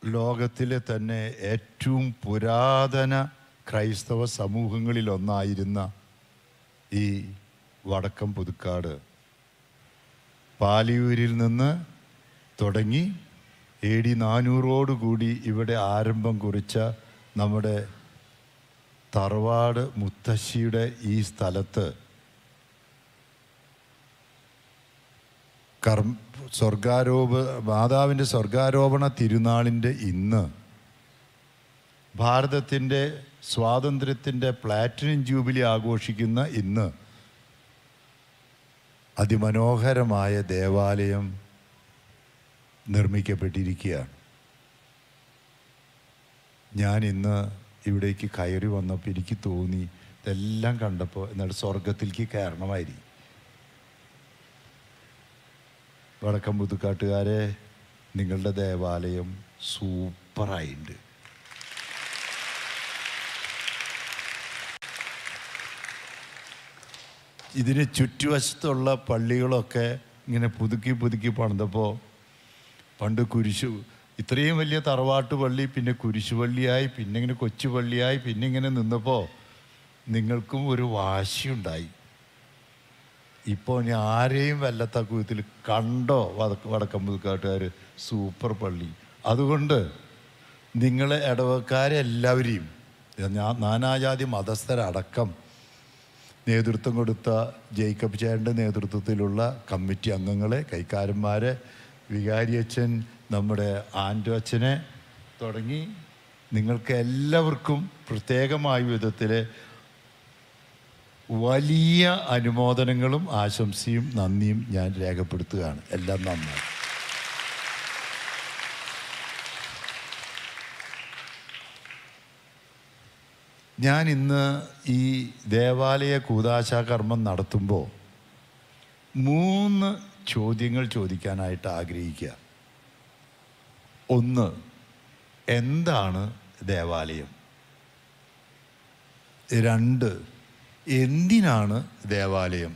ലോകത്തിലെ തന്നെ ഏറ്റവും പുരാതന ക്രൈസ്തവ സമൂഹങ്ങളിലൊന്നായിരുന്ന ഈ വടക്കം പുതുക്കാട് പാലിയൂരിൽ നിന്ന് തുടങ്ങി എ ഡി നാനൂറോടുകൂടി ഇവിടെ ആരംഭം കുറിച്ച നമ്മുടെ തറവാട് മുത്തശ്ശിയുടെ ഈ സ്ഥലത്ത് കർമ്മ സ്വർഗാരോപ മാതാവിൻ്റെ സ്വർഗാരോപണ തിരുനാളിൻ്റെ ഇന്ന് ഭാരതത്തിൻ്റെ സ്വാതന്ത്ര്യത്തിൻ്റെ പ്ലാറ്റിനം ജൂബിലി ആഘോഷിക്കുന്ന ഇന്ന് അതിമനോഹരമായ ദേവാലയം നിർമ്മിക്കപ്പെട്ടിരിക്കുകയാണ് ഞാൻ ഇന്ന് ഇവിടേക്ക് കയറി വന്നപ്പോൾ എനിക്ക് തോന്നി ഇതെല്ലാം കണ്ടപ്പോൾ എന്നാൽ സ്വർഗത്തിലേക്ക് കയറണമായിരിക്കും വടക്കം പുതുക്കാട്ടുകാരെ നിങ്ങളുടെ ദേവാലയം സൂപ്പറായിട്ടുണ്ട് ഇതിന് ചുറ്റുവശത്തുള്ള പള്ളികളൊക്കെ ഇങ്ങനെ പുതുക്കി പുതുക്കി പണിതപ്പോൾ പണ്ട് കുരിശു ഇത്രയും വലിയ തറവാട്ട് പള്ളി പിന്നെ കുരിശുപള്ളിയായി പിന്നെ ഇങ്ങനെ കൊച്ചു പള്ളിയായി പിന്നെ ഇങ്ങനെ നിന്നപ്പോൾ നിങ്ങൾക്കും ഒരു വാശിയുണ്ടായി ഇപ്പോൾ ഞാൻ ആരെയും വെല്ലത്തക്കുവത്തിൽ കണ്ടോ വടക്ക് വടക്കം പുതുക്കാട്ടുകാർ സൂപ്പർ പള്ളി അതുകൊണ്ട് നിങ്ങളെ ഇടവക്കാരെ എല്ലാവരെയും ഞാൻ നാനാജാതി മതസ്ഥരടക്കം നേതൃത്വം കൊടുത്ത ജേക്കബ് ചേട്ടൻ്റെ നേതൃത്വത്തിലുള്ള കമ്മിറ്റി അംഗങ്ങളെ കൈക്കാരന്മാരെ വികാരിയച്ഛൻ നമ്മുടെ ആൻറ്റോ അച്ഛനെ തുടങ്ങി നിങ്ങൾക്ക് എല്ലാവർക്കും പ്രത്യേകമായ വിധത്തിൽ വലിയ അനുമോദനങ്ങളും ആശംസയും നന്ദിയും ഞാൻ രേഖപ്പെടുത്തുകയാണ് എല്ലാം നന്നായി ഞാൻ ഇന്ന് ഈ ദേവാലയ കൂതാശ കർമ്മം നടത്തുമ്പോൾ മൂന്ന് ചോദ്യങ്ങൾ ചോദിക്കാനായിട്ട് ആഗ്രഹിക്കുക ഒന്ന് എന്താണ് ദേവാലയം രണ്ട് എന്തിനാണ് ദേവാലയം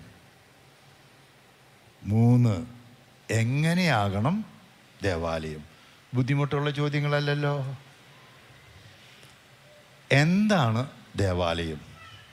മൂന്ന് എങ്ങനെയാകണം ദേവാലയം ബുദ്ധിമുട്ടുള്ള ചോദ്യങ്ങളല്ലല്ലോ എന്താണ് ദേവാലയം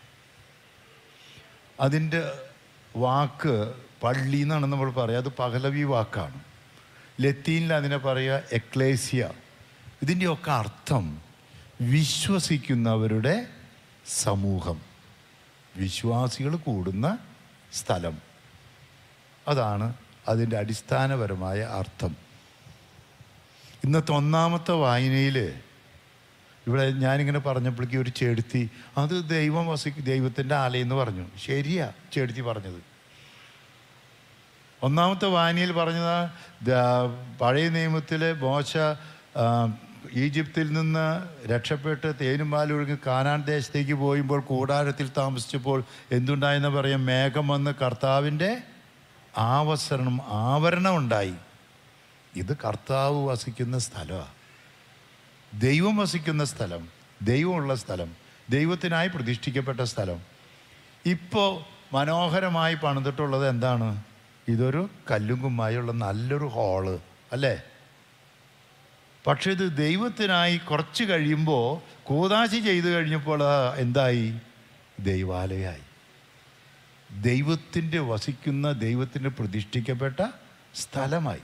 അതിൻ്റെ വാക്ക് പള്ളി എന്നാണ് നമ്മൾ പറയുക അത് പകലവി വാക്കാണ് ലത്തീനിൽ അതിനെ പറയുക എക്ലേസിയ ഇതിൻ്റെയൊക്കെ അർത്ഥം വിശ്വസിക്കുന്നവരുടെ സമൂഹം വിശ്വാസികൾ കൂടുന്ന സ്ഥലം അതാണ് അതിൻ്റെ അടിസ്ഥാനപരമായ അർത്ഥം ഇന്നത്തെ ഒന്നാമത്തെ വായനയിൽ ഇവിടെ ഞാനിങ്ങനെ പറഞ്ഞപ്പോഴേക്കും ഒരു ചെടുത്തി അത് ദൈവം വസി ദൈവത്തിൻ്റെ ആലയം എന്ന് പറഞ്ഞു ശരിയാ ചെടുത്തി പറഞ്ഞത് ഒന്നാമത്തെ വായനയിൽ പറഞ്ഞത് ദ- പഴയ നിയമത്തിലെ മോശ ആ, ഈജിപ്തിൽ നിന്ന് രക്ഷപ്പെട്ട് തേനും പാലും ഒഴുകി കാനാൻ ദേശത്തേക്ക് പോയുമ്പോൾ കൂടാരത്തിൽ താമസിച്ചപ്പോൾ എന്തുണ്ടായെന്ന് പറയാം മേഘം വന്ന് കർത്താവിൻ്റെ ആവസരണം ആവരണം ഉണ്ടായി ഇത് കർത്താവ് വസിക്കുന്ന സ്ഥലമാണ് ദൈവം വസിക്കുന്ന സ്ഥലം ദൈവമുള്ള സ്ഥലം ദൈവത്തിനായി പ്രതിഷ്ഠിക്കപ്പെട്ട സ്ഥലം ഇപ്പോൾ മനോഹരമായി പണിതിട്ടുള്ളത് എന്താണ് ഇതൊരു കല്ലും കുമ്മായുള്ള നല്ലൊരു ഹാള് അല്ലേ പക്ഷെ ഇത് ദൈവത്തിനായി കുറച്ച് കഴിയുമ്പോൾ കൂതാശി ചെയ്തു കഴിഞ്ഞപ്പോൾ ആ എന്തായി ദൈവാലയമായി ദൈവത്തിൻ്റെ വസിക്കുന്ന ദൈവത്തിൻ്റെ പ്രതിഷ്ഠിക്കപ്പെട്ട സ്ഥലമായി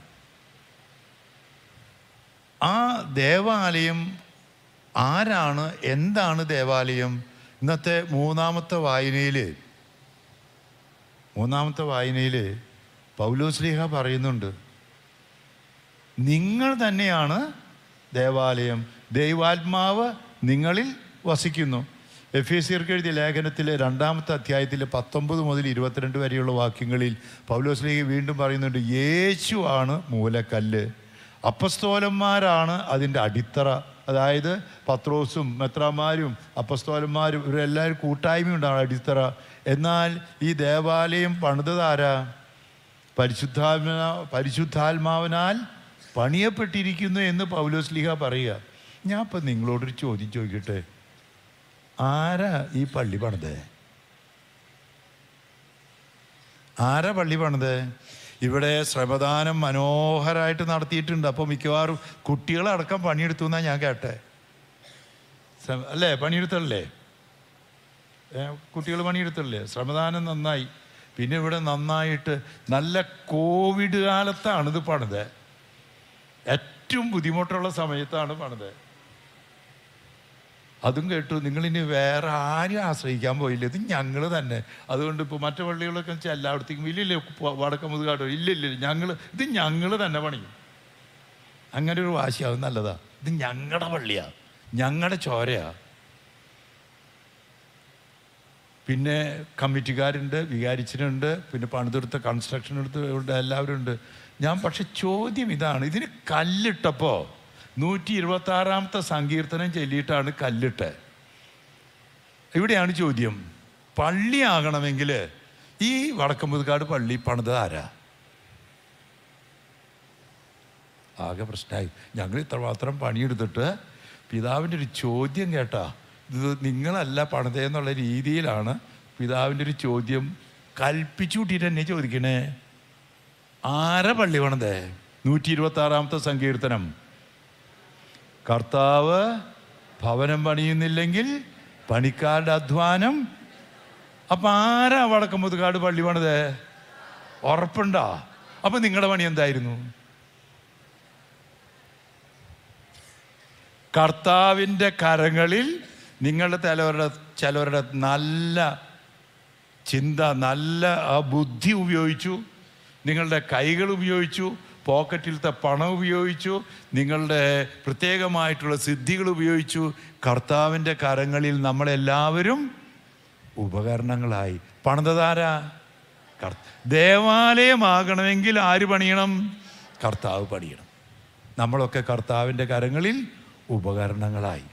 ആ ദേവാലയം ആരാണ് എന്താണ് ദേവാലയം ഇന്നത്തെ മൂന്നാമത്തെ വായനയിൽ മൂന്നാമത്തെ വായനയിൽ പൗലോസ്ലിഹ പറയുന്നുണ്ട് നിങ്ങൾ തന്നെയാണ് ദേവാലയം ദൈവാത്മാവ് നിങ്ങളിൽ വസിക്കുന്നു എഫ് എസ് സിർക്ക് എഴുതിയ ലേഖനത്തിലെ രണ്ടാമത്തെ അധ്യായത്തിലെ പത്തൊമ്പത് മുതൽ ഇരുപത്തിരണ്ട് വരെയുള്ള വാക്യങ്ങളിൽ പൗലോസ്ലിഹ വീണ്ടും പറയുന്നുണ്ട് യേശു ആണ് മൂലക്കല്ല് അപ്പസ്തോലന്മാരാണ് അതിൻ്റെ അടിത്തറ അതായത് പത്രോസും മെത്രാമാരും അപ്പസ്തോലന്മാരും ഇവരെല്ലാവരും കൂട്ടായ്മയുണ്ടാണ് അടിത്തറ എന്നാൽ ഈ ദേവാലയം പണിതതാരാ പരിശുദ്ധാത്മ പരിശുദ്ധാത്മാവിനാൽ പണിയപ്പെട്ടിരിക്കുന്നു എന്ന് പൗലോസ്ലിഹ പറയുക ഞാൻ ഇപ്പം നിങ്ങളോടൊരു ചോദ്യം ചോദിക്കട്ടെ ആരാ ഈ പള്ളി പണിതേ ആരാ പള്ളി പണിത് ഇവിടെ ശ്രമദാനം മനോഹരമായിട്ട് നടത്തിയിട്ടുണ്ട് അപ്പോൾ മിക്കവാറും കുട്ടികളടക്കം പണിയെടുത്തു എന്നാണ് ഞാൻ കേട്ടെ ശ്രമ- അല്ലേ പണിയെടുത്തല്ലേ കുട്ടികൾ പണിയെടുത്തല്ലേ ശ്രമദാനം നന്നായി പിന്നെ ഇവിടെ നന്നായിട്ട് നല്ല കോവിഡ് കാലത്താണ് ഇത് പണിത് ഏറ്റവും ബുദ്ധിമുട്ടുള്ള സമയത്താണ് പണിത് അതും കേട്ടു നിങ്ങളിനി വേറെ ആരും ആശ്രയിക്കാൻ പോയില്ല ഇത് ഞങ്ങൾ തന്നെ അതുകൊണ്ട് ഇപ്പോൾ മറ്റു പള്ളികളൊക്കെ വെച്ചാൽ എല്ലായിടത്തേക്കും ഇല്ലില്ല വടക്കമുതുകാട്ടോ ഇല്ലില്ല ഞങ്ങൾ ഇത് ഞങ്ങൾ തന്നെ പണിയും അങ്ങനെ ഒരു വാശിയാവും നല്ലതാ ഇത് ഞങ്ങളുടെ പള്ളിയാ ഞങ്ങളുടെ ചോരയാ പിന്നെ കമ്മിറ്റിക്കാരുണ്ട് വികാരിച്ചനുണ്ട് പിന്നെ പണിതെടുത്ത കൺസ്ട്രക്ഷൻ എടുത്ത് ഉണ്ട് എല്ലാവരും ഉണ്ട് ഞാൻ പക്ഷെ ചോദ്യം ഇതാണ് ഇതിന് കല്ലിട്ടപ്പോൾ നൂറ്റി ഇരുപത്തി ആറാമത്തെ സങ്കീർത്തനം ചൊല്ലിയിട്ടാണ് കല്ലിട്ട് ഇവിടെയാണ് ചോദ്യം പള്ളിയാകണമെങ്കിൽ ഈ വടക്കമ്പുതുകാട് പള്ളി പണിത് ആരാ ആകെ പ്രശ്നമായി ഞങ്ങൾ ഇത്രമാത്രം പണിയെടുത്തിട്ട് പിതാവിൻ്റെ ഒരു ചോദ്യം കേട്ടാ ഇത് നിങ്ങളല്ല പണിതേന്നുള്ള രീതിയിലാണ് പിതാവിൻ്റെ ഒരു ചോദ്യം കൽപ്പിച്ചു കൂട്ടിയിട്ട് എന്നെ ചോദിക്കണേ ആരെ പള്ളി പണിതേ നൂറ്റി ഇരുപത്തി ആറാമത്തെ സങ്കീർത്തനം കർത്താവ് ഭവനം പണിയുന്നില്ലെങ്കിൽ പണിക്കാരുടെ അധ്വാനം അപ്പം ആരാ വടക്കമ്പുതുകാട് പള്ളി പണിതേ ഉറപ്പുണ്ടോ അപ്പം നിങ്ങളുടെ പണി എന്തായിരുന്നു കർത്താവിൻ്റെ കരങ്ങളിൽ നിങ്ങളുടെ ചിലവരുടെ ചിലവരുടെ നല്ല ചിന്ത നല്ല ആ ബുദ്ധി ഉപയോഗിച്ചു നിങ്ങളുടെ കൈകൾ ഉപയോഗിച്ചു പോക്കറ്റിലത്തെ പണം ഉപയോഗിച്ചു നിങ്ങളുടെ പ്രത്യേകമായിട്ടുള്ള സിദ്ധികൾ ഉപയോഗിച്ചു കർത്താവിൻ്റെ കരങ്ങളിൽ നമ്മളെല്ലാവരും ഉപകരണങ്ങളായി പണിതതാരാ കർ ദേവാലയമാകണമെങ്കിൽ ആര് പണിയണം കർത്താവ് പണിയണം നമ്മളൊക്കെ കർത്താവിൻ്റെ കരങ്ങളിൽ ഉപകരണങ്ങളായി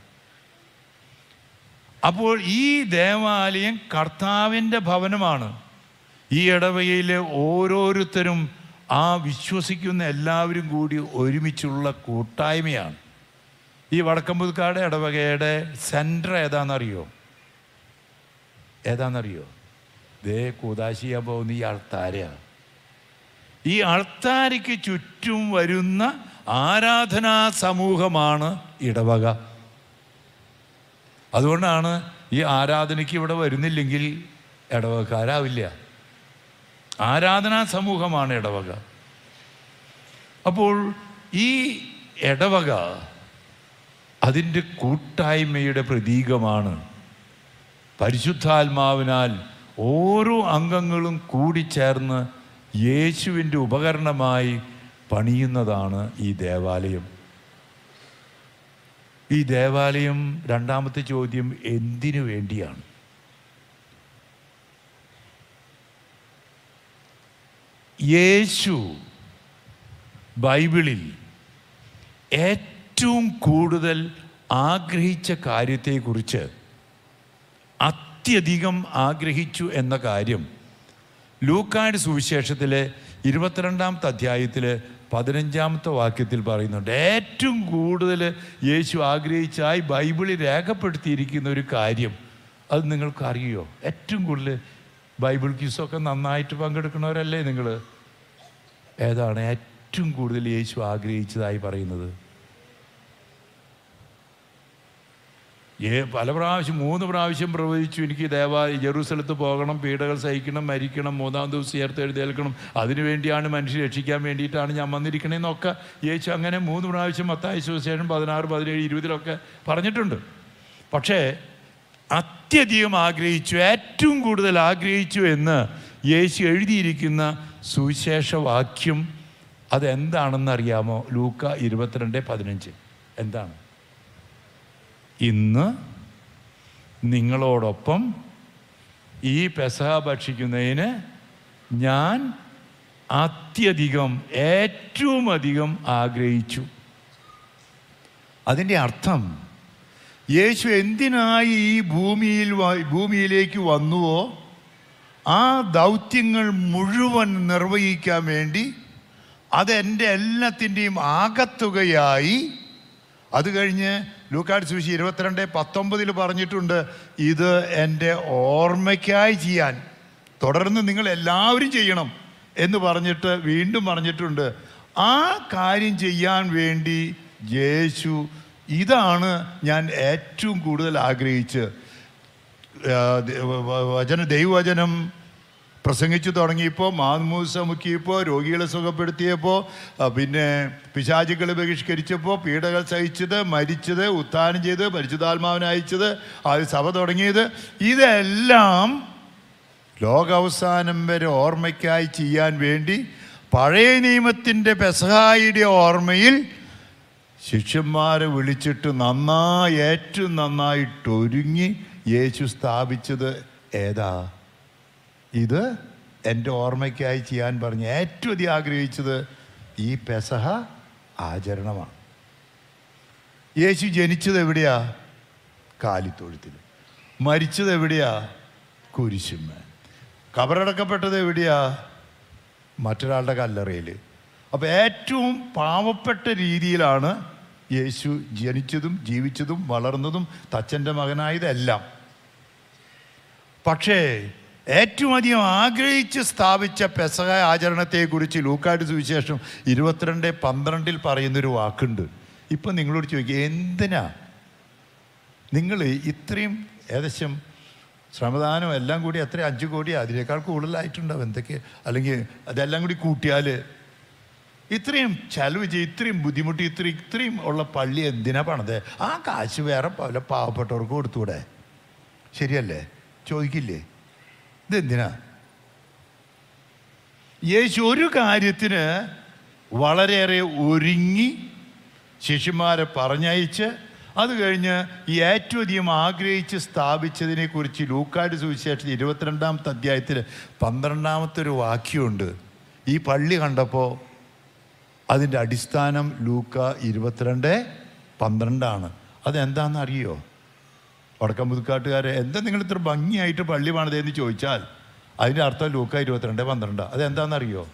അപ്പോൾ ഈ ദേവാലയം കർത്താവിൻ്റെ ഭവനമാണ് ഈ ഇടവകയിലെ ഓരോരുത്തരും ആ വിശ്വസിക്കുന്ന എല്ലാവരും കൂടി ഒരുമിച്ചുള്ള കൂട്ടായ്മയാണ് ഈ വടക്കമ്പുതുക്കാട് ഇടവകയുടെ സെൻറ്റർ ഏതാണെന്നറിയോ ഏതാണെന്നറിയോ ദേ കൂതാശി ചെയ്യാൻ പോകുന്ന ഈ അൾത്താരയാണ് ഈ അൾത്താരയ്ക്ക് ചുറ്റും വരുന്ന ആരാധനാ സമൂഹമാണ് ഇടവക അതുകൊണ്ടാണ് ഈ ആരാധനയ്ക്ക് ഇവിടെ വരുന്നില്ലെങ്കിൽ ഇടവകക്കാരാവില്ല ആരാധനാ സമൂഹമാണ് ഇടവക അപ്പോൾ ഈ ഇടവക അതിൻ്റെ കൂട്ടായ്മയുടെ പ്രതീകമാണ് പരിശുദ്ധാത്മാവിനാൽ ഓരോ അംഗങ്ങളും കൂടിച്ചേർന്ന് യേശുവിൻ്റെ ഉപകരണമായി പണിയുന്നതാണ് ഈ ദേവാലയം ഈ ദേവാലയം രണ്ടാമത്തെ ചോദ്യം എന്തിനു വേണ്ടിയാണ് യേശു ബൈബിളിൽ ഏറ്റവും കൂടുതൽ ആഗ്രഹിച്ച കാര്യത്തെക്കുറിച്ച് അത്യധികം ആഗ്രഹിച്ചു എന്ന കാര്യം ലൂക്കായുടെ സുവിശേഷത്തിലെ ഇരുപത്തിരണ്ടാമത്തെ അധ്യായത്തിൽ പതിനഞ്ചാമത്തെ വാക്യത്തിൽ പറയുന്നുണ്ട് ഏറ്റവും കൂടുതൽ യേശു ആഗ്രഹിച്ചായി ബൈബിളിൽ രേഖപ്പെടുത്തിയിരിക്കുന്ന ഒരു കാര്യം അത് നിങ്ങൾക്ക് അറിയോ ഏറ്റവും കൂടുതൽ ബൈബിൾ ക്യൂസൊക്കെ നന്നായിട്ട് പങ്കെടുക്കുന്നവരല്ലേ നിങ്ങൾ ഏതാണ് ഏറ്റവും കൂടുതൽ യേശു ആഗ്രഹിച്ചതായി പറയുന്നത് ഏ പല പ്രാവശ്യം മൂന്ന് പ്രാവശ്യം പ്രവചിച്ചു എനിക്ക് ദേവാ ജെറൂസലത്ത് പോകണം പീഡകൾ സഹിക്കണം മരിക്കണം മൂന്നാം ദിവസം ചേർത്ത് എഴുതേൽക്കണം അതിനു വേണ്ടിയാണ് മനുഷ്യർ രക്ഷിക്കാൻ വേണ്ടിയിട്ടാണ് ഞാൻ വന്നിരിക്കണേന്നൊക്കെ യേശു അങ്ങനെ മൂന്ന് പ്രാവശ്യം മത്തായ സുവിശേഷം പതിനാറ് പതിനേഴ് ഇരുപതിലൊക്കെ പറഞ്ഞിട്ടുണ്ട് പക്ഷേ അത്യധികം ആഗ്രഹിച്ചു ഏറ്റവും കൂടുതൽ ആഗ്രഹിച്ചു എന്ന് യേശു എഴുതിയിരിക്കുന്ന സുവിശേഷ വാക്യം അതെന്താണെന്നറിയാമോ ലൂക്ക ഇരുപത്തിരണ്ട് പതിനഞ്ച് എന്താണ് ഇന്ന് നിങ്ങളോടൊപ്പം ഈ പെസഹ ഭക്ഷിക്കുന്നതിന് ഞാൻ അത്യധികം ഏറ്റവും അധികം ആഗ്രഹിച്ചു അതിൻ്റെ അർത്ഥം യേശു എന്തിനായി ഈ ഭൂമിയിൽ വ- ഭൂമിയിലേക്ക് വന്നുവോ ആ ദൗത്യങ്ങൾ മുഴുവൻ നിർവഹിക്കാൻ വേണ്ടി അതെൻ്റെ എല്ലാത്തിൻ്റെയും ആകത്തുകയായി അത് കഴിഞ്ഞ് ലൂക്കാട് സൂചി ഇരുപത്തിരണ്ട് പത്തൊമ്പതിൽ പറഞ്ഞിട്ടുണ്ട് ഇത് എൻ്റെ ഓർമ്മയ്ക്കായി ചെയ്യാൻ തുടർന്ന് നിങ്ങൾ എല്ലാവരും ചെയ്യണം എന്ന് പറഞ്ഞിട്ട് വീണ്ടും പറഞ്ഞിട്ടുണ്ട് ആ കാര്യം ചെയ്യാൻ വേണ്ടി യേശു ഇതാണ് ഞാൻ ഏറ്റവും കൂടുതൽ ആഗ്രഹിച്ച് ആ, ദ- വ- വ- വചന ദൈവവചനം പ്രസംഗിച്ചു തുടങ്ങിയപ്പോൾ മാമൂസ മുക്കിയപ്പോൾ രോഗികളെ സുഖപ്പെടുത്തിയപ്പോൾ ആ, പിന്നെ പിശാചുക്കളെ ബഹിഷ്കരിച്ചപ്പോൾ പീഡകൾ സഹിച്ചത് മരിച്ചത് ഉത്ഥാനം ചെയ്ത് പരിശുദ്ധാത്മാവിനെ അയച്ചത് അത് സഭ തുടങ്ങിയത് ഇതെല്ലാം ലോകാവസാനം വരെ ഓർമ്മയ്ക്കായി ചെയ്യാൻ വേണ്ടി പഴയ നിയമത്തിൻ്റെ പെസഹായിയുടെ ഓർമ്മയിൽ ശിഷ്യന്മാരെ വിളിച്ചിട്ട് നന്നായി ഏറ്റവും നന്നായിട്ടൊരുങ്ങി യേശു സ്ഥാപിച്ചത് ഏതാ ഇത് എൻ്റെ ഓർമ്മയ്ക്കായി ചെയ്യാൻ പറഞ്ഞ് ഏറ്റവും അധികം ആഗ്രഹിച്ചത് ഈ പെസഹ ആചരണമാണ് യേശു ജനിച്ചത് എവിടെയാ കാലിത്തൊഴുത്തിൽ മരിച്ചത് എവിടെയാ കുരിശുമ്മ കബറടക്കപ്പെട്ടത് എവിടെയാ മറ്റൊരാളുടെ കല്ലറയിൽ അപ്പോൾ ഏറ്റവും പാവപ്പെട്ട രീതിയിലാണ് യേശു ജനിച്ചതും ജീവിച്ചതും വളർന്നതും തച്ചൻ്റെ മകനായതെല്ലാം പക്ഷേ ഏറ്റവും അധികം ആഗ്രഹിച്ച് സ്ഥാപിച്ച പെസഹ ആചരണത്തെക്കുറിച്ച് ലൂക്കാട് സുവിശേഷം ഇരുപത്തിരണ്ട് പന്ത്രണ്ടിൽ പറയുന്നൊരു വാക്കുണ്ട് ഇപ്പം നിങ്ങളോട് ചോദിക്കുക എന്തിനാ നിങ്ങൾ ഇത്രയും ഏകദേശം ശ്രമദാനം എല്ലാം കൂടി എത്ര അഞ്ച് കോടി അതിനേക്കാൾ കൂടുതലായിട്ടുണ്ടാവും എന്തൊക്കെ അല്ലെങ്കിൽ അതെല്ലാം കൂടി കൂട്ടിയാൽ ഇത്രയും ചെലവ് ചെയ്ത് ഇത്രയും ബുദ്ധിമുട്ടി ഇത്രയും ഇത്രയും ഉള്ള പള്ളി എന്തിനാ പണത് ആ കാശ് വേറെ പല പാവപ്പെട്ടവർക്ക് കൊടുത്തൂടെ ശരിയല്ലേ ചോദിക്കില്ലേ ഇതെന്തിനാ യേശു ഒരു കാര്യത്തിന് വളരെയേറെ ഒരുങ്ങി ശിഷ്യന്മാരെ പറഞ്ഞയച്ച് അത് കഴിഞ്ഞ് ഈ ഏറ്റവും അധികം ആഗ്രഹിച്ച് സ്ഥാപിച്ചതിനെ കുറിച്ച് ലൂക്കാട് സുവിശേഷത്തിൽ ഇരുപത്തിരണ്ടാമത്തെ അധ്യായത്തിൽ പന്ത്രണ്ടാമത്തെ ഒരു വാക്യമുണ്ട് ഈ പള്ളി കണ്ടപ്പോൾ അതിൻ്റെ അടിസ്ഥാനം ലൂക്ക ഇരുപത്തിരണ്ട് പന്ത്രണ്ടാണ് അതെന്താണെന്ന് അറിയോ വടക്കം പുതുക്കാട്ടുകാരെ എന്താ നിങ്ങൾ ഇത്ര ഭംഗിയായിട്ട് പള്ളി പണിതെന്ന് ചോദിച്ചാൽ അതിൻ്റെ അർത്ഥം ലൂക്ക ഇരുപത്തിരണ്ട് പന്ത്രണ്ട് അതെന്താണെന്നറിയോ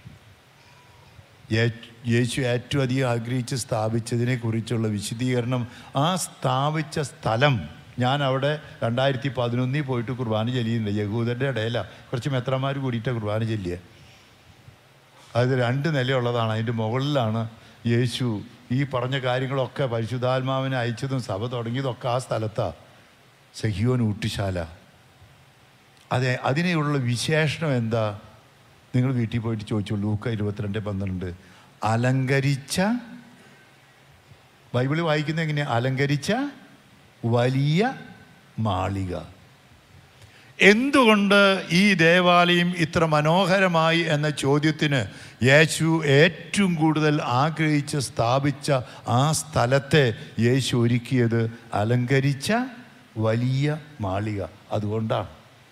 യേ- യേശു ഏറ്റവും അധികം ആഗ്രഹിച്ച് സ്ഥാപിച്ചതിനെ കുറിച്ചുള്ള വിശദീകരണം ആ സ്ഥാപിച്ച സ്ഥലം ഞാൻ അവിടെ രണ്ടായിരത്തി പതിനൊന്നിൽ പോയിട്ട് കുർബാന ചൊല്ലിയിട്ടുണ്ട് യഹൂദൻ്റെ ഇടയിലാണ് കുറച്ച് മെത്രന്മാർ കൂടിയിട്ട് കുർബാന ചൊല്ലിയ അത് രണ്ട് നിലയുള്ളതാണ് അതിൻ്റെ മുകളിലാണ് യേശു ഈ പറഞ്ഞ കാര്യങ്ങളൊക്കെ പരിശുദ്ധാത്മാവിനെ അയച്ചതും സഭ തുടങ്ങിയതൊക്കെ ആ സ്ഥലത്താണ് സഹിയോൻ ഊട്ടുശാല അതെ അതിനെയുള്ള വിശേഷണം എന്താ നിങ്ങൾ വീട്ടിൽ പോയിട്ട് ചോദിച്ചു ലൂക്ക ഇരുപത്തിരണ്ട് പന്ത്രണ്ട് അലങ്കരിച്ച ബൈബിളിൽ വായിക്കുന്ന എങ്ങനെയാ അലങ്കരിച്ച വലിയ മാളിക എന്തുകൊണ്ട് ഈ ദേവാലയം ഇത്ര മനോഹരമായി എന്ന ചോദ്യത്തിന് യേശു ഏറ്റവും കൂടുതൽ ആഗ്രഹിച്ച് സ്ഥാപിച്ച ആ സ്ഥലത്തെ യേശു ഒരുക്കിയത് അലങ്കരിച്ച വലിയ മാളിക അതുകൊണ്ടാണ്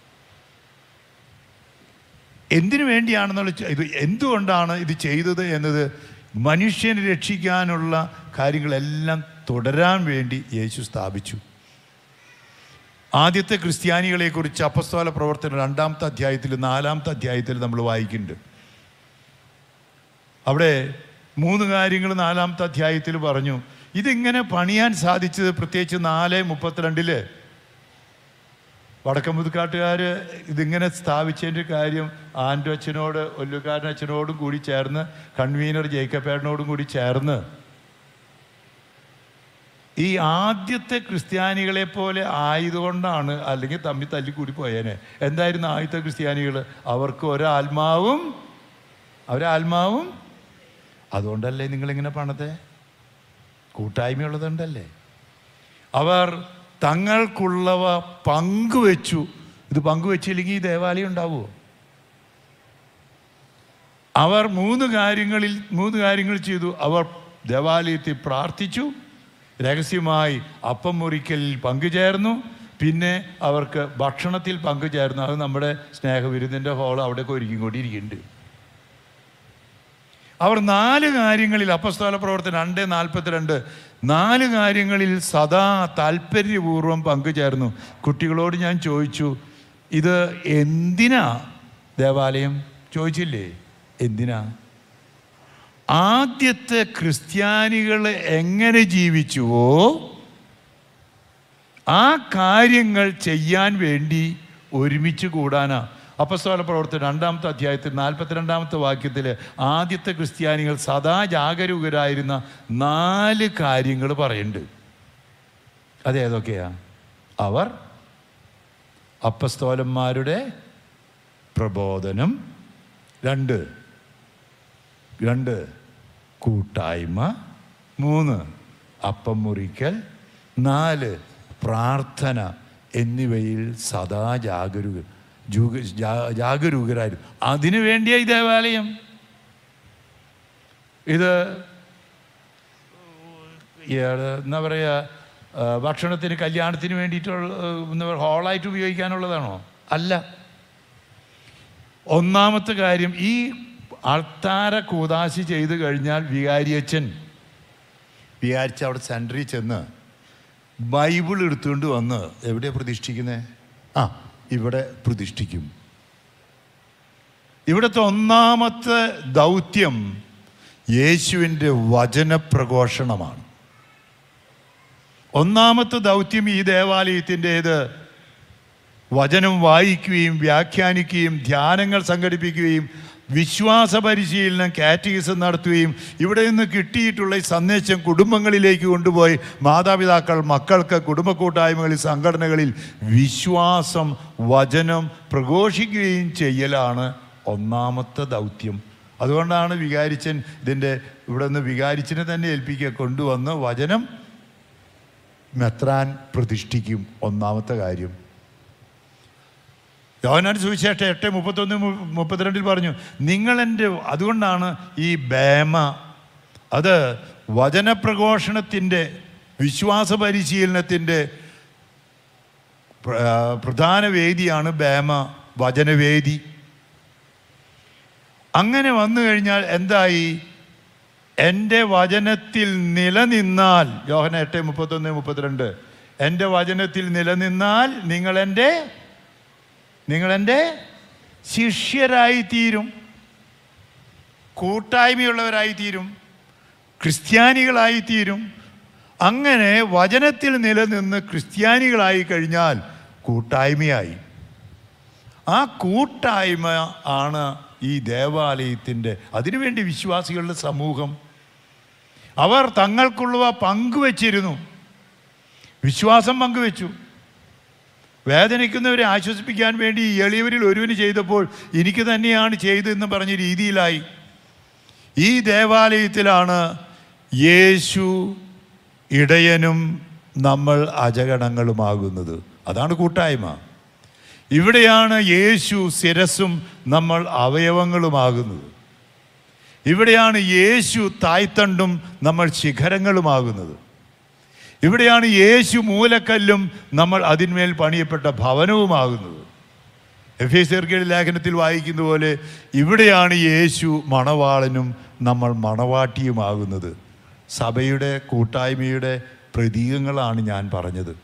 എന്തിനു വേണ്ടിയാണെന്നുള്ള ചോ- ഇത് എന്തുകൊണ്ടാണ് ഇത് ചെയ്തത് എന്നത് മനുഷ്യനെ രക്ഷിക്കാനുള്ള കാര്യങ്ങളെല്ലാം തുടരാൻ വേണ്ടി യേശു സ്ഥാപിച്ചു ആദ്യത്തെ ക്രിസ്ത്യാനികളെക്കുറിച്ച് അപ്പസ്തോല പ്രവർത്തനം രണ്ടാമത്തെ അധ്യായത്തിൽ നാലാമത്തെ അധ്യായത്തിൽ നമ്മൾ വായിക്കുന്നുണ്ട് അവിടെ മൂന്ന് കാര്യങ്ങൾ നാലാമത്തെ അധ്യായത്തിൽ പറഞ്ഞു ഇതിങ്ങനെ പണിയാൻ സാധിച്ചത് പ്രത്യേകിച്ച് നാല് മുപ്പത്തിരണ്ടില് വടക്കമ്പുതുക്കാട്ടുകാർ ഇതിങ്ങനെ സ്ഥാപിച്ചതിൻ്റെ കാര്യം ആൻറ്റോ അച്ഛനോട് ഒല്ലുകാരൻ അച്ഛനോടും കൂടി ചേർന്ന് കൺവീനർ ജേക്കപ്പേടനോടും കൂടി ചേർന്ന് ഈ ആദ്യത്തെ ക്രിസ്ത്യാനികളെ പോലെ ആയതുകൊണ്ടാണ് അല്ലെങ്കിൽ തമ്മിൽ തല്ലിക്കൂടി പോയേനെ എന്തായിരുന്നു ആദ്യത്തെ ക്രിസ്ത്യാനികൾ അവർക്ക് ഒരാത്മാവും ഒരാത്മാവും അതുകൊണ്ടല്ലേ നിങ്ങളിങ്ങനെ പണത്തെ കൂട്ടായ്മയുള്ളതുകൊണ്ടല്ലേ അവർ തങ്ങൾക്കുള്ളവ പങ്കുവെച്ചു ഇത് പങ്കുവെച്ചില്ലെങ്കിൽ ഈ ദേവാലയം ഉണ്ടാവുമോ അവർ മൂന്ന് കാര്യങ്ങളിൽ മൂന്ന് കാര്യങ്ങൾ ചെയ്തു അവർ ദേവാലയത്തിൽ പ്രാർത്ഥിച്ചു രഹസ്യമായി അപ്പം മുറിക്കലിൽ പങ്കുചേർന്നു പിന്നെ അവർക്ക് ഭക്ഷണത്തിൽ പങ്കുചേർന്നു അത് നമ്മുടെ സ്നേഹവിരുന്നിൻ്റെ ഹോൾ അവിടെയൊക്കെ ഒരുക്കി കൊണ്ടിരിക്കുന്നുണ്ട് അവർ നാല് കാര്യങ്ങളിൽ അപ്പസ്തോല പ്രവർത്തനം രണ്ട് നാൽപ്പത്തിരണ്ട് നാല് കാര്യങ്ങളിൽ സദാ താല്പര്യപൂർവ്വം പങ്കുചേർന്നു കുട്ടികളോട് ഞാൻ ചോദിച്ചു ഇത് എന്തിനാ ദേവാലയം ചോദിച്ചില്ലേ എന്തിനാ ആദ്യത്തെ ക്രിസ്ത്യാനികൾ എങ്ങനെ ജീവിച്ചുവോ ആ കാര്യങ്ങൾ ചെയ്യാൻ വേണ്ടി ഒരുമിച്ച് കൂടാനാ അപ്പസ്തോല പ്രവർത്തനം രണ്ടാമത്തെ അധ്യായത്തിൽ നാൽപ്പത്തിരണ്ടാമത്തെ വാക്യത്തിൽ ആദ്യത്തെ ക്രിസ്ത്യാനികൾ സദാ ജാഗരൂകരായിരുന്ന നാല് കാര്യങ്ങൾ പറയുന്നുണ്ട് അതേതൊക്കെയാ അവർ അപ്പസ്തോലന്മാരുടെ പ്രബോധനം രണ്ട് രണ്ട് കൂട്ടായ്മ മൂന്ന് അപ്പം മുറിക്കൽ നാല് പ്രാർത്ഥന എന്നിവയിൽ സദാ ജാഗരൂക ജൂക ജാ- ജാഗരൂകരായിരുന്നു അതിനു വേണ്ടിയാ ഈ ദേവാലയം ഇത് ഇയാള് എന്താ പറയുക ആ, ഭക്ഷണത്തിന് കല്യാണത്തിന് വേണ്ടിയിട്ടുള്ള ആ, എന്താ പറയുക ഹോളായിട്ട് ഉപയോഗിക്കാനുള്ളതാണോ അല്ല ഒന്നാമത്തെ കാര്യം ഈ അൾത്താര കൂതാശി ചെയ്ത് കഴിഞ്ഞാൽ വികാരിയച്ഛൻ വികാരിച്ച അവിടെ സെൻറ്ററിൽ ചെന്ന് ബൈബിൾ എടുത്തുകൊണ്ട് വന്ന് എവിടെയാണ് പ്രതിഷ്ഠിക്കുന്നത് ആ ഇവിടെ പ്രതിഷ്ഠിക്കും ഇവിടുത്തെ ഒന്നാമത്തെ ദൗത്യം യേശുവിൻ്റെ വചനപ്രഘോഷണമാണ് ഒന്നാമത്തെ ദൗത്യം ഈ ദേവാലയത്തിൻ്റേത് വചനം വായിക്കുകയും വ്യാഖ്യാനിക്കുകയും ധ്യാനങ്ങൾ സംഘടിപ്പിക്കുകയും വിശ്വാസ പരിശീലനം കാറ്റഗിസം നടത്തുകയും ഇവിടെ നിന്ന് കിട്ടിയിട്ടുള്ള ഈ സന്ദേശം കുടുംബങ്ങളിലേക്ക് കൊണ്ടുപോയി മാതാപിതാക്കൾ മക്കൾക്ക് കുടുംബ കൂട്ടായ്മകളിൽ സംഘടനകളിൽ വിശ്വാസം വചനം പ്രഘോഷിക്കുകയും ചെയ്യലാണ് ഒന്നാമത്തെ ദൗത്യം അതുകൊണ്ടാണ് വികാരിച്ചൻ ഇതിൻ്റെ ഇവിടെ നിന്ന് വികാരിച്ചനെ തന്നെ ഏൽപ്പിക്കുക കൊണ്ടുവന്ന് വചനം മെത്രാൻ പ്രതിഷ്ഠിക്കും ഒന്നാമത്തെ കാര്യം യോഹനാൻ സുവിശേഷം എട്ട് മുപ്പത്തൊന്ന് മു- മുപ്പത്തിരണ്ടിൽ പറഞ്ഞു നിങ്ങൾ എൻ്റെ അതുകൊണ്ടാണ് ഈ ബേമ അത് വചനപ്രഘോഷണത്തിൻ്റെ വിശ്വാസ പരിശീലനത്തിൻ്റെ പ്ര- ആ, പ്രധാന വേദിയാണ് ബേമ വചനവേദി അങ്ങനെ വന്നു കഴിഞ്ഞാൽ എന്തായി എൻ്റെ വചനത്തിൽ നിലനിന്നാൽ യോഹന എട്ട് മുപ്പത്തൊന്ന് മുപ്പത്തിരണ്ട് എൻ്റെ വചനത്തിൽ നിലനിന്നാൽ നിങ്ങൾ എൻ്റെ നിങ്ങളെൻ്റെ ശിഷ്യരായി തീരും കൂട്ടായ്മയുള്ളവരായി തീരും ക്രിസ്ത്യാനികളായി തീരും അങ്ങനെ വചനത്തിൽ നിലനിന്ന് ക്രിസ്ത്യാനികളായി കഴിഞ്ഞാൽ കൂട്ടായ്മയായി ആ കൂട്ടായ്മ ആണ് ഈ ദേവാലയത്തിൻ്റെ അതിനുവേണ്ടി വിശ്വാസികളുടെ സമൂഹം അവർ തങ്ങൾക്കുള്ളവ പങ്കുവച്ചിരുന്നു വിശ്വാസം പങ്കുവെച്ചു വേദനിക്കുന്നവരെ ആശ്വസിപ്പിക്കാൻ വേണ്ടി ഈ എളിയവരിൽ ഒരുവന് ചെയ്തപ്പോൾ എനിക്ക് തന്നെയാണ് ചെയ്തതെന്ന് പറഞ്ഞ രീതിയിലായി ഈ ദേവാലയത്തിലാണ് യേശു ഇടയനും നമ്മൾ അജഗണങ്ങളുമാകുന്നത് അതാണ് കൂട്ടായ്മ ഇവിടെയാണ് യേശു ശിരസും നമ്മൾ അവയവങ്ങളുമാകുന്നത് ഇവിടെയാണ് യേശു തായ്തണ്ടും നമ്മൾ ശിഖരങ്ങളുമാകുന്നത് ഇവിടെയാണ് യേശു മൂലക്കല്ലും നമ്മൾ അതിന്മേൽ പണിയപ്പെട്ട ഭവനവുമാകുന്നത് എഫ് എസ് ചെറുക്കേട് ലേഖനത്തിൽ വായിക്കുന്ന പോലെ ഇവിടെയാണ് യേശു മണവാളനും നമ്മൾ മണവാട്ടിയുമാകുന്നത് സഭയുടെ കൂട്ടായ്മയുടെ പ്രതീകങ്ങളാണ് ഞാൻ പറഞ്ഞത്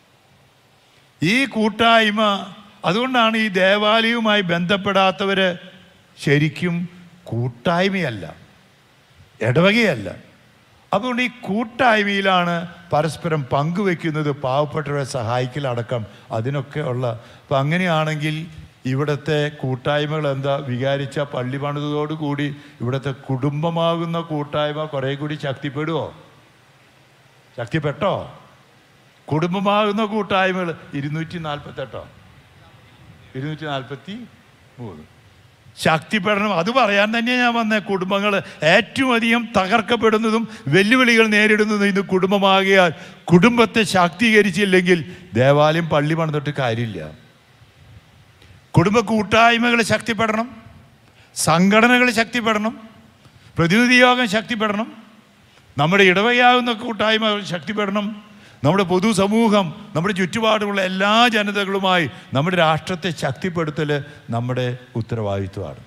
ഈ കൂട്ടായ്മ അതുകൊണ്ടാണ് ഈ ദേവാലയവുമായി ബന്ധപ്പെടാത്തവർ ശരിക്കും കൂട്ടായ്മയല്ല ഇടവകയല്ല അതുകൊണ്ട് ഈ കൂട്ടായ്മയിലാണ് പരസ്പരം പങ്കുവെക്കുന്നത് പാവപ്പെട്ടവരെ സഹായിക്കലടക്കം അതിനൊക്കെ ഉള്ള അപ്പം അങ്ങനെയാണെങ്കിൽ ഇവിടുത്തെ കൂട്ടായ്മകൾ എന്താ വികാരിച്ച പള്ളി പണിതോടുകൂടി ഇവിടുത്തെ കുടുംബമാകുന്ന കൂട്ടായ്മ കുറേ കൂടി ശക്തിപ്പെടുമോ ശക്തിപ്പെട്ടോ കുടുംബമാകുന്ന കൂട്ടായ്മകൾ ഇരുന്നൂറ്റി നാൽപ്പത്തെട്ടോ ഇരുന്നൂറ്റി നാൽപ്പത്തി മൂന്ന് ശക്തിപ്പെടണം അത് പറയാൻ തന്നെ ഞാൻ വന്ന കുടുംബങ്ങൾ ഏറ്റവും അധികം തകർക്കപ്പെടുന്നതും വെല്ലുവിളികൾ നേരിടുന്നതും ഇന്ന് കുടുംബമാകിയാൽ കുടുംബത്തെ ശാക്തീകരിച്ചില്ലെങ്കിൽ ദേവാലയം പള്ളി പണിതിട്ട് കാര്യമില്ല കുടുംബ കൂട്ടായ്മകൾ ശക്തിപ്പെടണം സംഘടനകൾ ശക്തിപ്പെടണം പ്രതിനിധി യോഗം ശക്തിപ്പെടണം നമ്മുടെ ഇടവകയാകുന്ന കൂട്ടായ്മ ശക്തിപ്പെടണം നമ്മുടെ പൊതുസമൂഹം നമ്മുടെ ചുറ്റുപാടുമുള്ള എല്ലാ ജനതകളുമായി നമ്മുടെ രാഷ്ട്രത്തെ ശക്തിപ്പെടുത്തൽ നമ്മുടെ ഉത്തരവാദിത്വമാണ്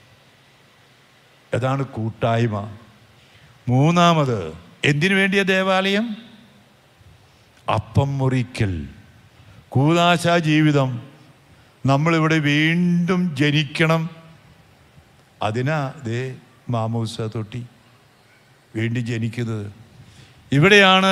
അതാണ് കൂട്ടായ്മ മൂന്നാമത് എന്തിനു വേണ്ടിയ ദേവാലയം അപ്പം മുറിക്കൽ കൂതാശ ജീവിതം നമ്മളിവിടെ വീണ്ടും ജനിക്കണം അതിനാ ദേ മാമൂസ തൊട്ടി വീണ്ടും ജനിക്കുന്നത് ഇവിടെയാണ്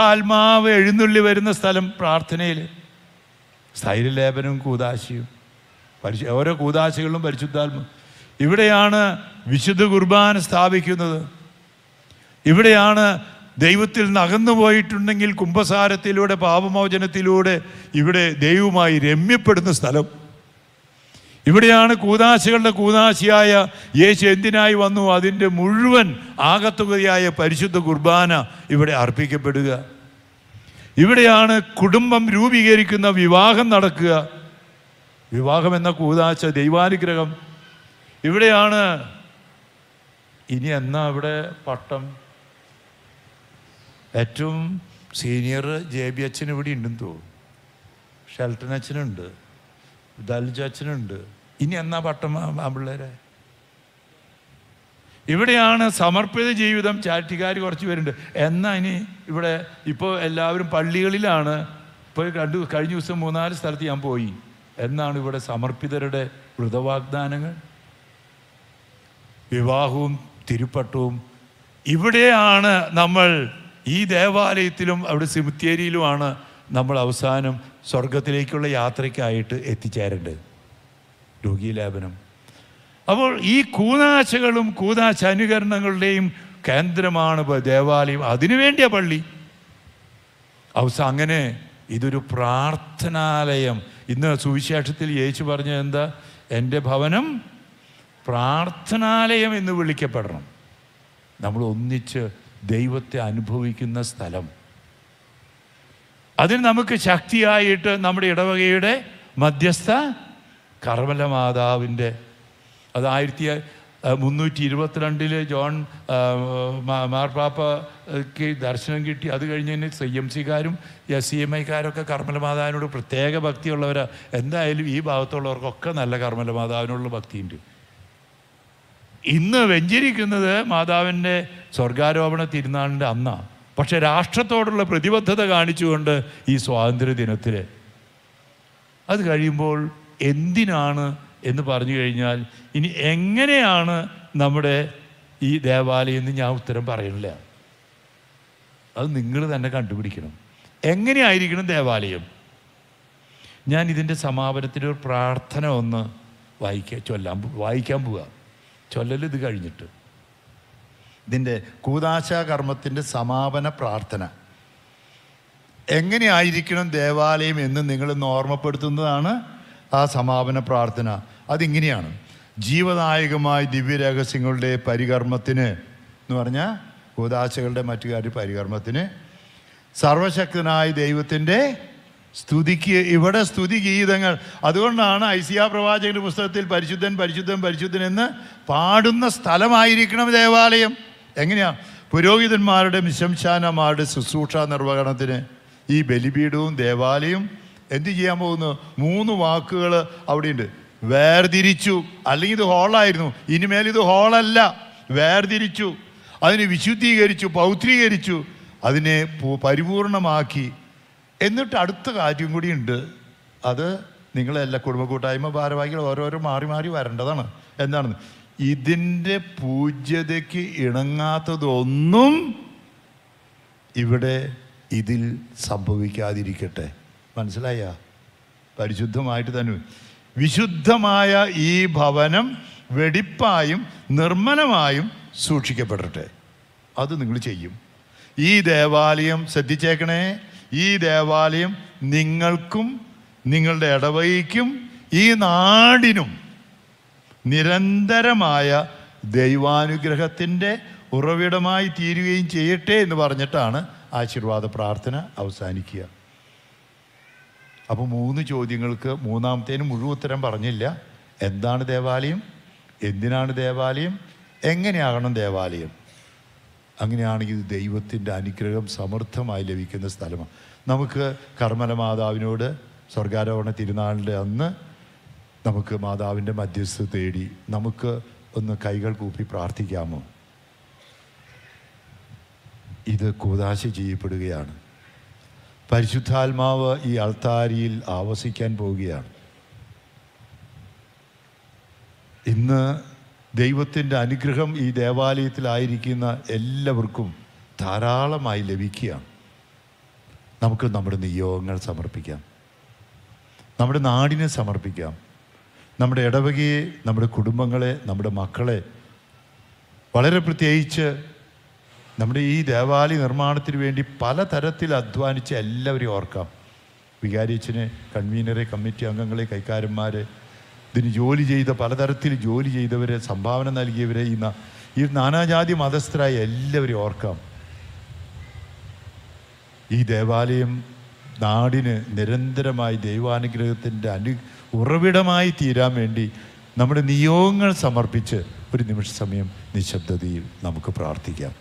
പരിശുദ്ധാത്മാവ് എഴുന്നള്ളി വരുന്ന സ്ഥലം പ്രാർത്ഥനയിൽ സ്ഥൈര്യലേപനവും കൂതാശിയും പരിശു ഓരോ കൂതാശകളിലും പരിശുദ്ധാത്മ ഇവിടെയാണ് വിശുദ്ധ കുർബാന സ്ഥാപിക്കുന്നത് ഇവിടെയാണ് ദൈവത്തിൽ നിന്ന് അകന്നു പോയിട്ടുണ്ടെങ്കിൽ കുംഭസാരത്തിലൂടെ പാപമോചനത്തിലൂടെ ഇവിടെ ദൈവവുമായി രമ്യപ്പെടുന്ന സ്ഥലം ഇവിടെയാണ് കൂതാശകളുടെ കൂതാശിയായ യേശു എന്തിനായി വന്നു അതിൻ്റെ മുഴുവൻ ആകത്തുകയായ പരിശുദ്ധ കുർബാന ഇവിടെ അർപ്പിക്കപ്പെടുക ഇവിടെയാണ് കുടുംബം രൂപീകരിക്കുന്ന വിവാഹം നടക്കുക വിവാഹം എന്ന കൂതാശ ദൈവാനുഗ്രഹം ഇവിടെയാണ് ഇനി എന്നാ ഇവിടെ പട്ടം ഏറ്റവും സീനിയർ ജെ ബി അച്ഛൻ ഇവിടെ ഉണ്ടെന്ന് തോന്നുന്നു ഷെൽട്ടൻ അച്ഛനുണ്ട് ദൽജ അച്ഛനുണ്ട് ഇനി എന്നാ പട്ടം ആ പിള്ളേരെ ഇവിടെയാണ് സമർപ്പിത ജീവിതം ചാറ്റിക്കാർ കുറച്ച് പേരുണ്ട് എന്നാ ഇനി ഇവിടെ ഇപ്പോൾ എല്ലാവരും പള്ളികളിലാണ് ഇപ്പോൾ കണ്ടു കഴിഞ്ഞ ദിവസം മൂന്നാല് സ്ഥലത്ത് ഞാൻ പോയി എന്നാണ് ഇവിടെ സമർപ്പിതരുടെ വ്രതവാഗ്ദാനങ്ങൾ വിവാഹവും തിരുപ്പട്ടവും ഇവിടെയാണ് നമ്മൾ ഈ ദേവാലയത്തിലും അവിടെ സിമിത്തേരിയിലുമാണ് നമ്മൾ അവസാനം സ്വർഗത്തിലേക്കുള്ള യാത്രയ്ക്കായിട്ട് എത്തിച്ചേരേണ്ടത് രോഗീലേപനം അപ്പോൾ ഈ കൂതാശകളും കൂതാശ അനുകരണങ്ങളുടെയും കേന്ദ്രമാണ് ഇപ്പൊ ദേവാലയം അതിനുവേണ്ടിയ പള്ളി അവസാനം അങ്ങനെ ഇതൊരു പ്രാർത്ഥനാലയം ഇന്ന് സുവിശേഷത്തിൽ യേശു പറഞ്ഞത് എന്താ എൻ്റെ ഭവനം പ്രാർത്ഥനാലയം എന്ന് വിളിക്കപ്പെടണം നമ്മൾ ഒന്നിച്ച് ദൈവത്തെ അനുഭവിക്കുന്ന സ്ഥലം അതിന് നമുക്ക് ശക്തിയായിട്ട് നമ്മുടെ ഇടവകയുടെ മധ്യസ്ഥ കർമ്മല മാതാവിൻ്റെ അത് ആയിരത്തി അഹ്, മുന്നൂറ്റി ഇരുപത്തിരണ്ടിൽ ജോൺ ആ, മാ- മാർപ്പാപ്പയ്ക്ക് ദർശനം കിട്ടി അത് കഴിഞ്ഞതിന് സി എം സിക്കാരും എസ് സി എം ഐക്കാരൊക്കെ കർമ്മല മാതാവിനോട് പ്രത്യേക ഭക്തിയുള്ളവരാ എന്തായാലും ഈ ഭാഗത്തുള്ളവർക്കൊക്കെ നല്ല കർമ്മല മാതാവിനോടുള്ള ഭക്തിയുണ്ട് ഇന്ന് വെഞ്ചരിക്കുന്നത് മാതാവിൻ്റെ സ്വർഗാരോപണ തിരുനാളിൻ്റെ അന്നാണ് പക്ഷെ രാഷ്ട്രത്തോടുള്ള പ്രതിബദ്ധത കാണിച്ചുകൊണ്ട് ഈ സ്വാതന്ത്ര്യ ദിനത്തിൽ അത് കഴിയുമ്പോൾ എന്തിനാണ് എന്ന് പറഞ്ഞു കഴിഞ്ഞാൽ ഇനി എങ്ങനെയാണ് നമ്മുടെ ഈ ദേവാലയം എന്ന് ഞാൻ ഉത്തരം പറയണില്ല അത് നിങ്ങൾ തന്നെ കണ്ടുപിടിക്കണം എങ്ങനെയായിരിക്കണം ദേവാലയം ഞാൻ ഇതിൻ്റെ സമാപനത്തിൽ ഒരു പ്രാർത്ഥന ഒന്ന് വായിക്കാൻ ചൊല്ലാൻ പോ- വായിക്കാൻ പോവുക ചൊല്ലൽ ഇത് കഴിഞ്ഞിട്ട് ഇതിൻ്റെ കൂതാശ കർമ്മത്തിൻ്റെ സമാപന പ്രാർത്ഥന എങ്ങനെയായിരിക്കണം ദേവാലയം എന്ന് നിങ്ങളിന്ന് ഓർമ്മപ്പെടുത്തുന്നതാണ് ആ സമാപന പ്രാർത്ഥന അതിങ്ങനെയാണ് ജീവനായകമായ ദിവ്യരഹസ്യങ്ങളുടെ പരികർമ്മത്തിന് എന്ന് പറഞ്ഞാൽ കൂതാശകളുടെ മറ്റു കാര്യ പരികർമ്മത്തിന് സർവശക്തനായ ദൈവത്തിൻ്റെ സ്തുതിക്ക് ഇവിടെ സ്തുതി ഗീതങ്ങൾ അതുകൊണ്ടാണ് ഐസിയ പ്രവാചകന്റെ പുസ്തകത്തിൽ പരിശുദ്ധൻ പരിശുദ്ധൻ പരിശുദ്ധൻ എന്ന് പാടുന്ന സ്ഥലമായിരിക്കണം ദേവാലയം എങ്ങനെയാ പുരോഹിതന്മാരുടെ മിശംശാനമാരുടെ ശുശ്രൂഷ നിർവഹണത്തിന് ഈ ബലിപീഠവും ദേവാലയവും എന്ത് ചെയ്യാൻ പോകുന്നു മൂന്ന് വാക്കുകൾ അവിടെയുണ്ട് വേർതിരിച്ചു അല്ലെങ്കിൽ ഇത് ഹോളായിരുന്നു ഇനിമേൽ ഇത് ഹോളല്ല വേർതിരിച്ചു അതിനെ വിശുദ്ധീകരിച്ചു പൗത്രീകരിച്ചു അതിനെ പു- പരിപൂർണമാക്കി എന്നിട്ട് അടുത്ത കാര്യം കൂടിയുണ്ട് അത് നിങ്ങളെല്ലാ കുടുംബ കൂട്ടായ്മ ഭാരവാഹികൾ ഓരോരോ മാറി മാറി വരേണ്ടതാണ് എന്താണെന്ന് ഇതിൻ്റെ പൂജ്യതയ്ക്ക് ഇണങ്ങാത്തതൊന്നും ഇവിടെ ഇതിൽ സംഭവിക്കാതിരിക്കട്ടെ മനസ്സിലായ പരിശുദ്ധമായിട്ട് തന്നെ വിശുദ്ധമായ ഈ ഭവനം വെടിപ്പായും നിർമ്മലമായും സൂക്ഷിക്കപ്പെടട്ടെ അത് നിങ്ങൾ ചെയ്യും ഈ ദേവാലയം ശ്രദ്ധിച്ചേക്കണേ ഈ ദേവാലയം നിങ്ങൾക്കും നിങ്ങളുടെ ഇടവകയ്ക്കും ഈ നാടിനും നിരന്തരമായ ദൈവാനുഗ്രഹത്തിൻ്റെ ഉറവിടമായി തീരുകയും ചെയ്യട്ടെ എന്ന് പറഞ്ഞിട്ടാണ് ആശീർവാദ പ്രാർത്ഥന അവസാനിക്കുക അപ്പോൾ മൂന്ന് ചോദ്യങ്ങൾക്ക് മൂന്നാമത്തേന് മുഴുവൻ ഉത്തരം പറഞ്ഞില്ല എന്താണ് ദേവാലയം എന്തിനാണ് ദേവാലയം എങ്ങനെയാകണം ദേവാലയം അങ്ങനെയാണെങ്കിൽ ഇത് ദൈവത്തിൻ്റെ അനുഗ്രഹം സമൃദ്ധമായി ലഭിക്കുന്ന സ്ഥലമാണ് നമുക്ക് കർമ്മല മാതാവിനോട് സ്വർഗാരോഹണ തിരുനാളിൻ്റെ അന്ന് നമുക്ക് മാതാവിൻ്റെ മധ്യസ്ഥ തേടി നമുക്ക് ഒന്ന് കൈകൾ കൂപ്പി പ്രാർത്ഥിക്കാമോ ഇത് കൂതാശ ചെയ്യപ്പെടുകയാണ് പരിശുദ്ധാത്മാവ് ഈ അൾത്താരിയിൽ ആവസിക്കാൻ പോവുകയാണ് ഇന്ന് ദൈവത്തിൻ്റെ അനുഗ്രഹം ഈ ദേവാലയത്തിലായിരിക്കുന്ന എല്ലാവർക്കും ധാരാളമായി ലഭിക്കുകയാണ് നമുക്ക് നമ്മുടെ നിയോഗങ്ങൾ സമർപ്പിക്കാം നമ്മുടെ നാടിനെ സമർപ്പിക്കാം നമ്മുടെ ഇടവകയെ നമ്മുടെ കുടുംബങ്ങളെ നമ്മുടെ മക്കളെ വളരെ പ്രത്യേകിച്ച് നമ്മുടെ ഈ ദേവാലയ നിർമ്മാണത്തിന് വേണ്ടി പലതരത്തിൽ അധ്വാനിച്ച എല്ലാവരെയും ഓർക്കാം വികാരിയച്ഛനെ കൺവീനറെ കമ്മിറ്റി അംഗങ്ങളെ കൈക്കാരന്മാരെ ഇതിന് ജോലി ചെയ്ത പലതരത്തിൽ ജോലി ചെയ്തവരെ സംഭാവന നൽകിയവരെ ഈ ന- ഈ നാനാജാതി മതസ്ഥരായ എല്ലാവരെയും ഓർക്കാം ഈ ദേവാലയം നാടിന് നിരന്തരമായി ദൈവാനുഗ്രഹത്തിൻ്റെ അനു ഉറവിടമായി തീരാൻ വേണ്ടി നമ്മുടെ നിയോഗങ്ങൾ സമർപ്പിച്ച് ഒരു നിമിഷ സമയം നിശബ്ദതയിൽ നമുക്ക് പ്രാർത്ഥിക്കാം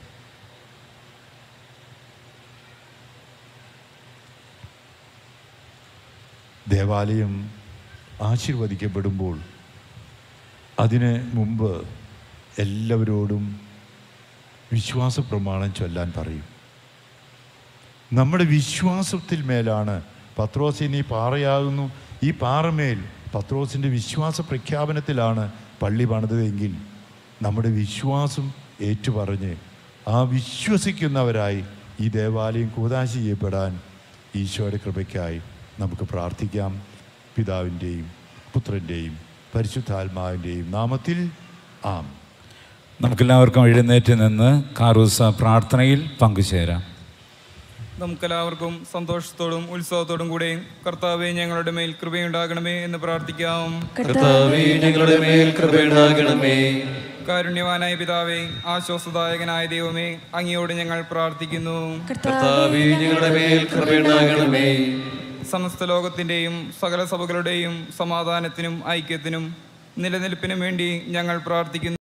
ദേവാലയം ആശീർവദിക്കപ്പെടുമ്പോൾ അതിന് മുമ്പ് എല്ലാവരോടും വിശ്വാസ പ്രമാണം ചൊല്ലാൻ പറയും നമ്മുടെ വിശ്വാസത്തിൽ മേലാണ് പത്രോസ് ഇനി പാറയാകുന്നു ഈ പാറമേൽ പത്രോസിൻ്റെ വിശ്വാസ പ്രഖ്യാപനത്തിലാണ് പള്ളി പണിതതെങ്കിൽ നമ്മുടെ വിശ്വാസം ഏറ്റുപറഞ്ഞ് ആ വിശ്വസിക്കുന്നവരായി ഈ ദേവാലയം കൂതാശി ചെയ്യപ്പെടാൻ ഈശോയുടെ കൃപയ്ക്കായി നമുക്ക് പ്രാർത്ഥിക്കാം പിതാവിൻ്റെയും പുത്രൻ്റെയും പരിശുദ്ധാത്മാവിൻ്റെയും നാമത്തിൽ ആം നമുക്കെല്ലാവർക്കും എഴുന്നേറ്റ് നിന്ന് കാറൂസ പ്രാർത്ഥനയിൽ പങ്കുചേരാം നമുക്കെല്ലാവർക്കും സന്തോഷത്തോടും ഉത്സവത്തോടും കൂടെ കർത്താവെ ഞങ്ങളുടെ മേൽ കൃപയുണ്ടാകണമേ എന്ന് പ്രാർത്ഥിക്കാം കർത്താവേ ഞങ്ങളുടെ മേൽ കൃപയുണ്ടാകണമേ കാരുണ്യവാനായ പിതാവേ ആശ്വാസദായകനായ ദൈവമേ അങ്ങയോട് ഞങ്ങൾ പ്രാർത്ഥിക്കുന്നു കർത്താവേ ഞങ്ങളുടെ മേൽ കൃപയുണ്ടാകണമേ സമസ്ത ലോകത്തിൻ്റെയും സകല സഭകളുടെയും സമാധാനത്തിനും ഐക്യത്തിനും നിലനിൽപ്പിനും വേണ്ടി ഞങ്ങൾ പ്രാർത്ഥിക്കുന്നു